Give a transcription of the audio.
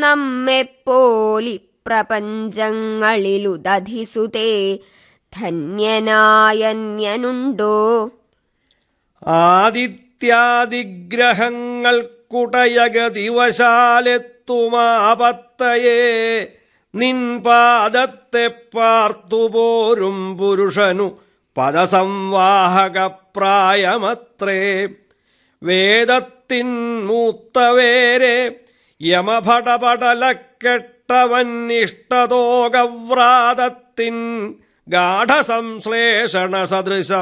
നമ്മെപ്പോലി പ്രപഞ്ചങ്ങളിലുദധിസുതേ ധന്യനായന്യനുണ്ടോ ആദിത്യാദിഗ്രഹങ്ങൾക്കുടയഗതിവശാലെത്തുമാപത്തയെ നിൻ പാദത്തെ പാർത്തുപോരും പുരുഷനു പദസംവാഹകപ്രായമത്രേ വേദത്തിൻ മൂത്തവേരെ യമഭടപടലക്കെട്ടവന്നിഷ്ടതോകവ്രാതത്തിൻ ഗാഠസംശ്ലേഷണ സദൃശം